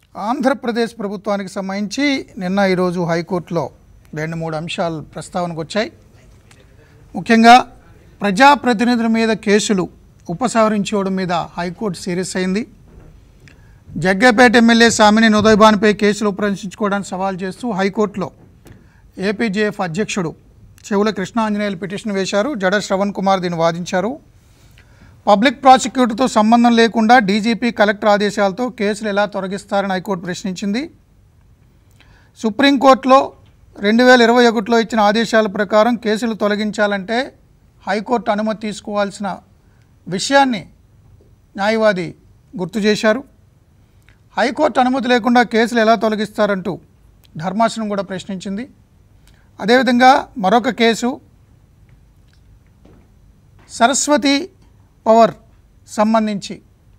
ఆంధ్రప్రదేశ్ ప్రభుత్వానికి సంబంధించి నిన్న ఈరోజు హైకోర్టులో రెండు మూడు అంశాలు ప్రస్తావనకు వచ్చాయి ముఖ్యంగా ప్రజాప్రతినిధుల మీద కేసులు ఉపసంహరించుకోవడం మీద హైకోర్టు సీరియస్ అయింది జగ్గపేట ఎమ్మెల్యే సామిని ఉదయభాన్పై కేసులు ఉపసంహరించుకోవడానికి సవాల్ చేస్తూ హైకోర్టులో ఏపీజేఎఫ్ అధ్యక్షుడు చెవుల కృష్ణాంజనేయులు పిటిషన్ వేశారు జడ శ్రవణ్ కుమార్ దీన్ని వాదించారు పబ్లిక్ ప్రాసిక్యూటర్తో సంబంధం లేకుండా డీజీపీ కలెక్టర్ ఆదేశాలతో కేసులు ఎలా తొలగిస్తారని హైకోర్టు ప్రశ్నించింది సుప్రీంకోర్టులో రెండు వేల ఇరవై ఒకటిలో ఇచ్చిన ఆదేశాల ప్రకారం కేసులు తొలగించాలంటే హైకోర్టు అనుమతి తీసుకోవాల్సిన విషయాన్ని న్యాయవాది గుర్తు చేశారు హైకోర్టు అనుమతి లేకుండా కేసులు ఎలా తొలగిస్తారంటూ ధర్మాసనం కూడా ప్రశ్నించింది అదేవిధంగా మరొక కేసు సరస్వతి పవర్ సంబంధించి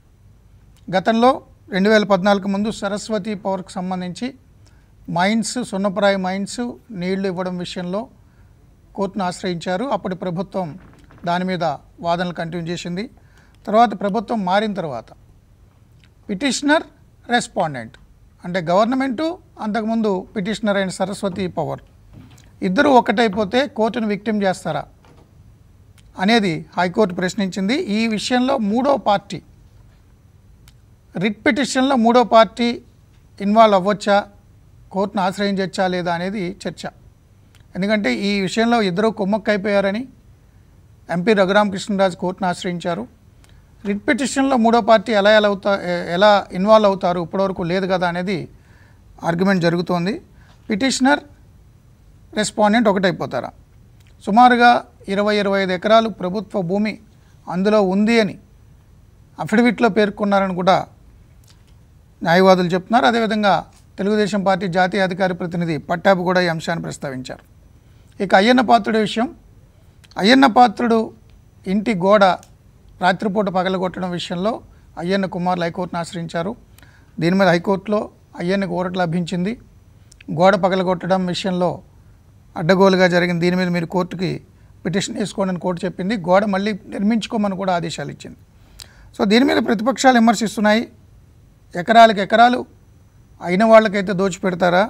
గతంలో రెండు వేల పద్నాలుగు ముందు సరస్వతి పవర్కి సంబంధించి మైన్స్ సున్నప్రాయ మైన్స్ నీళ్లు ఇవ్వడం విషయంలో కోర్టును ఆశ్రయించారు అప్పటి ప్రభుత్వం దాని మీద వాదనలు కంటిన్యూ చేసింది తర్వాత ప్రభుత్వం మారిన తర్వాత పిటిషనర్ రెస్పాండెంట్ అంటే గవర్నమెంటు అంతకుముందు పిటిషనర్ అయిన సరస్వతి పవర్ ఇద్దరు ఒకటైపోతే కోర్టును విక్టిమ్ చేస్తారా అనేది హైకోర్టు ప్రశ్నించింది ఈ విషయంలో మూడో పార్టీ రిట్ పిటిషన్లో మూడో పార్టీ ఇన్వాల్వ్ అవ్వచ్చా కోర్టును ఆశ్రయించచ్చా లేదా అనేది చర్చ ఎందుకంటే ఈ విషయంలో ఇద్దరు కుమ్మక్కైపోయారని ఎంపీ రఘురామకృష్ణరాజు కోర్టును ఆశ్రయించారు రిట్ పిటిషన్లో మూడో పార్టీ ఎలా ఎలా అవుతా ఎ- ఎలా ఇన్వాల్వ్ అవుతారు ఇప్పటివరకు లేదు కదా అనేది ఆర్గ్యుమెంట్ జరుగుతోంది పిటిషనర్ రెస్పాండెంట్ ఒకటైపోతారా సుమారుగా ఇరవై ఇరవై ఐదు ఎకరాలు ప్రభుత్వ భూమి అందులో ఉంది అని అఫిడవిట్లో పేర్కొన్నారని కూడా న్యాయవాదులు చెప్తున్నారు అదేవిధంగా తెలుగుదేశం పార్టీ జాతీయ అధికార ప్రతినిధి పట్టాభి కూడా ఈ అంశాన్ని ప్రస్తావించారు ఇక అయ్యన్న పాత్రుడి విషయం అయ్యన్న పాత్రుడు ఇంటి గోడ రాత్రిపూట పగలగొట్టడం విషయంలో అయ్యన్న కుమార్లు హైకోర్టును ఆశ్రయించారు దీని మీద హైకోర్టులో అయ్యన్నకు ఊరట లభించింది గోడ పగలగొట్టడం విషయంలో అడ్డగోలుగా జరిగింది దీని మీద మీరు కోర్టుకి పిటిషన్ వేసుకోండి అని కోర్టు చెప్పింది గోడ మళ్ళీ నిర్మించుకోమని కూడా ఆదేశాలు ఇచ్చింది సో దీని మీద ప్రతిపక్షాలు విమర్శిస్తున్నాయి ఎకరాలకు ఎకరాలు అయిన వాళ్ళకైతే దోచిపెడతారా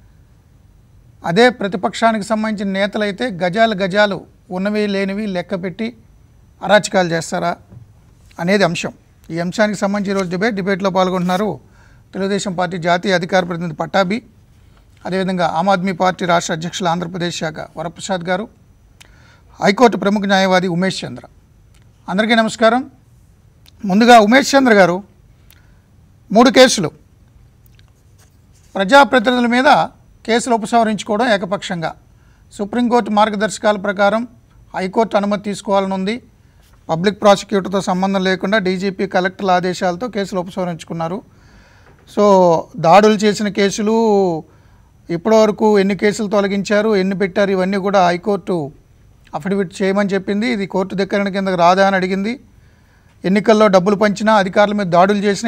అదే ప్రతిపక్షానికి సంబంధించిన నేతలైతే గజాలు గజాలు ఉన్నవి లేనివి లెక్క పెట్టి అరాచకాలు చేస్తారా అనేది అంశం ఈ అంశానికి సంబంధించి ఈరోజు డిబేట్ డిబేట్లో పాల్గొంటున్నారు తెలుగుదేశం పార్టీ జాతీయ అధికార ప్రతినిధి పట్టాభి అదేవిధంగా ఆమ్ ఆద్మీ పార్టీ రాష్ట్ర అధ్యక్షులు ఆంధ్రప్రదేశ్ శాఖ వరప్రసాద్ గారు హైకోర్టు ప్రముఖ న్యాయవాది ఉమేష్ చంద్ర అందరికీ నమస్కారం ముందుగా ఉమేష్ చంద్ర గారు మూడు కేసులు ప్రజాప్రతినిధుల మీద కేసులు ఉపసంహరించుకోవడం ఏకపక్షంగా సుప్రీంకోర్టు మార్గదర్శకాల ప్రకారం హైకోర్టు అనుమతి తీసుకోవాలని ఉంది పబ్లిక్ ప్రాసిక్యూటర్తో సంబంధం లేకుండా డీజీపీ కలెక్టర్ల ఆదేశాలతో కేసులు ఉపసంహరించుకున్నారు సో దాడులు చేసిన కేసులు ఇప్పటివరకు ఎన్ని కేసులు తొలగించారు ఎన్ని పెట్టారు ఇవన్నీ కూడా హైకోర్టు అఫిడవిట్ చేయమని చెప్పింది ఇది కోర్టు ధిక్కరణ కిందకు రాదా అని అడిగింది ఎన్నికల్లో డబ్బులు పంచినా అధికారుల మీద దాడులు చేసిన